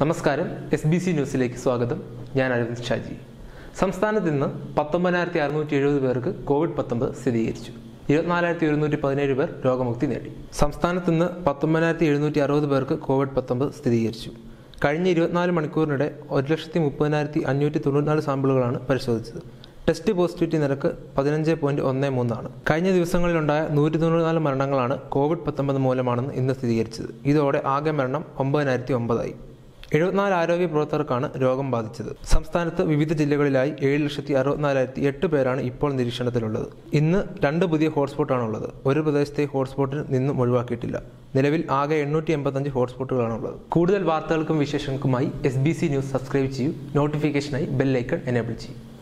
നമസ്കാരം S B C ന്യൂസിലേക്ക് സ്വാഗതം ഞാൻ അരവിന്ദ് ഷാജി സംസ്ഥാനത്ത് ഇന്ന് പത്തൊമ്പതിനായിരത്തി അറുന്നൂറ്റി എഴുപത് പേർക്ക് കോവിഡ് പത്തൊമ്പത് സ്ഥിരീകരിച്ചു ഇരുപത്തിനാലായിരത്തി ഒരുന്നൂറ്റി പതിനേഴ് പേർ രോഗമുക്തി നേടി സംസ്ഥാനത്ത് ഇന്ന് പത്തൊമ്പതിനായിരത്തി എഴുന്നൂറ്റി അറുപത് പേർക്ക് കോവിഡ് പത്തൊമ്പത് സ്ഥിരീകരിച്ചു കഴിഞ്ഞ ഇരുപത്തിനാല് മണിക്കൂറിനിടെ ഒരു ലക്ഷത്തി മുപ്പതിനായിരത്തി അഞ്ഞൂറ്റി തൊണ്ണൂറ്റിനാല് സാമ്പിളുകളാണ് പരിശോധിച്ചത് ടെസ്റ്റ് പോസിറ്റിവിറ്റി നിരക്ക് പതിനഞ്ച് പോയിന്റ് ഒന്ന് മൂന്നാണ് കഴിഞ്ഞ ദിവസങ്ങളിലുണ്ടായ നൂറ്റി തൊണ്ണൂറ്റിനാല് മരണങ്ങളാണ് കോവിഡ് പത്തൊമ്പത് മൂലമാണെന്ന് ഇന്ന് സ്ഥിരീകരിച്ചത് ഇതോടെ ആകെ മരണം ഒമ്പതിനായിരത്തി ഒമ്പതായി എഴുപത്തിനാല് ആരോഗ്യ പ്രവർത്തകർക്കാണ് രോഗം ബാധിച്ചത് സംസ്ഥാനത്ത് വിവിധ ജില്ലകളിലായി ഏഴ് ലക്ഷത്തി അറുപത്തിനാലായിരത്തി എട്ട് പേരാണ് ഇപ്പോൾ നിരീക്ഷണത്തിലുള്ളത് ഇന്ന് രണ്ട് പുതിയ ഹോട്ട്സ്പോട്ടാണുള്ളത് ഒരു പ്രദേശത്തെ ഹോട്ട്സ്പോട്ടിൽ നിന്നും ഒഴിവാക്കിയിട്ടില്ല നിലവിൽ ആകെ എണ്ണൂറ്റി എൺപത്തഞ്ച് ഹോട്ട്സ്പോട്ടുകളാണുള്ളത് കൂടുതൽ വാർത്തകൾക്കും വിശേഷങ്ങൾക്കുമായി S B C news subscribe ചെയ്യൂ നോട്ടിഫിക്കേഷനായി ബെൽ ഐക്കൺ എനേബിൾ ചെയ്യും